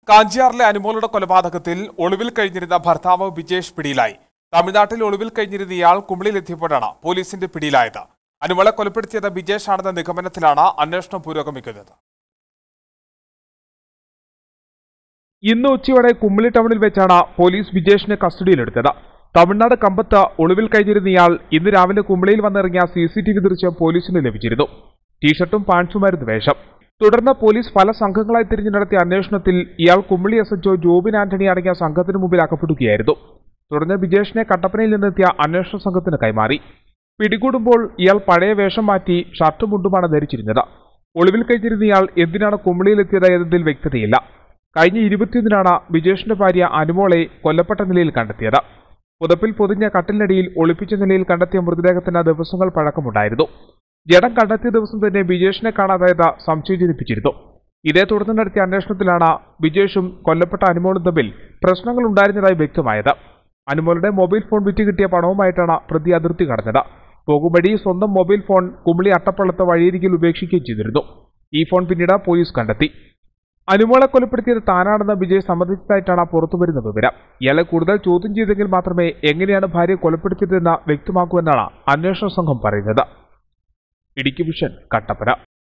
കാഞ്ചിയാറിലെ അനുമോളുടെ കൊലപാതകത്തിൽ ഒളിവിൽ കഴിഞ്ഞിരുന്ന ഭർത്താവ് വിജേഷ് പിടിയിലായി തമിഴ്നാട്ടിൽ ഒളിവിൽ കഴിഞ്ഞിരുന്ന ഇയാൾ കുമിളിയിലെത്തിയപ്പോഴാണ് പോലീസിന്റെ പിടിയിലായത് അനുമോളെ കൊലപ്പെടുത്തിയത് വിജേഷ് ആണെന്ന നിഗമനത്തിലാണ് അന്വേഷണം പുരോഗമിക്കുന്നത് ഇന്ന് ഉച്ചയോടെ കുമ്മിളി ടൗണിൽ വെച്ചാണ് പോലീസ് വിജേഷിനെ കസ്റ്റഡിയിലെടുത്തത് തമിഴ്നാട് കമ്പത്ത് ഒളിവിൽ കഴിഞ്ഞിരുന്ന ഇയാൾ ഇന്ന് രാവിലെ കുമ്മിളിയിൽ വന്നിറങ്ങിയ സി സി ടി വി ദൃശ്യം പോലീസിന് ലഭിച്ചിരുന്നു ടീഷർട്ടും പാൻസുമായിരുന്നു വേഷം തുടർന്ന് പോലീസ് പല സംഘങ്ങളായി തിരിഞ്ഞു നടത്തിയ അന്വേഷണത്തിൽ ഇയാൾ കുമ്മിളി എസ് എച്ച്ഒ ജോബിൻ ആന്റണി അടങ്ങിയ സംഘത്തിന് മുമ്പിൽ അകപ്പെടുകയായിരുന്നു തുടർന്ന് വിജേഷിനെ കട്ടപ്പനയിൽ നിന്നെത്തിയ അന്വേഷണ സംഘത്തിന് കൈമാറി പിടികൂടുമ്പോൾ ഇയാൾ പഴയ വേഷം മാറ്റി ഷർട്ടും മുണ്ടുമാണ് ധരിച്ചിരുന്നത് ഒളിവിൽ കഴിഞ്ഞിരുന്ന ഇയാൾ എന്തിനാണ് കുമ്മിളിയിലെത്തിയത് എന്നതിൽ വ്യക്തതയില്ല കഴിഞ്ഞ ഇരുപത്തിയൊന്നിനാണ് വിജേഷിന്റെ ഭാര്യ അനുമോളെ കൊല്ലപ്പെട്ട നിലയിൽ കണ്ടെത്തിയത് പുതപ്പിൽ പൊതിഞ്ഞ കട്ടിലിനടിയിൽ ഒളിപ്പിച്ച നിലയിൽ കണ്ടെത്തിയ മൃതദേഹത്തിന് ദിവസങ്ങൾ പഴക്കമുണ്ടായിരുന്നു ജഡം കണ്ടെത്തിയ ദിവസം തന്നെ ബിജേഷിനെ കാണാതായത് സംശയം ജനിപ്പിച്ചിരുന്നു ഇതേ തുടർന്ന് നടത്തിയ അന്വേഷണത്തിലാണ് ബിജേഷും കൊല്ലപ്പെട്ട അനുമോളും തമ്മിൽ പ്രശ്നങ്ങൾ ഉണ്ടായിരുന്നതായി വ്യക്തമായത് അനുമോളുടെ മൊബൈൽ ഫോൺ വിറ്റ് കിട്ടിയ പണവുമായിട്ടാണ് പ്രതി അതിർത്തി കടന്നത് പോകുംവഴി സ്വന്തം മൊബൈൽ ഫോൺ കുമിളി അട്ടപ്പള്ളത്ത് വഴിയരികിൽ ഉപേക്ഷിക്കുകയും ചെയ്തിരുന്നു ഈ ഫോൺ പിന്നീട് പോലീസ് കണ്ടെത്തി അനുമോളെ കൊലപ്പെടുത്തിയത് താനാണെന്ന് വിജയ് സമ്മതിച്ചതായിട്ടാണ് പുറത്തുവരുന്ന വിവരം ഇയാളെ കൂടുതൽ ചോദ്യം ചെയ്തെങ്കിൽ മാത്രമേ എങ്ങനെയാണ് ഭാര്യ കൊലപ്പെടുത്തിയതെന്ന് വ്യക്തമാക്കുമെന്നാണ് അന്വേഷണ സംഘം പറയുന്നത് ഇടുക്കി വിഷൻ കട്ടപ്പന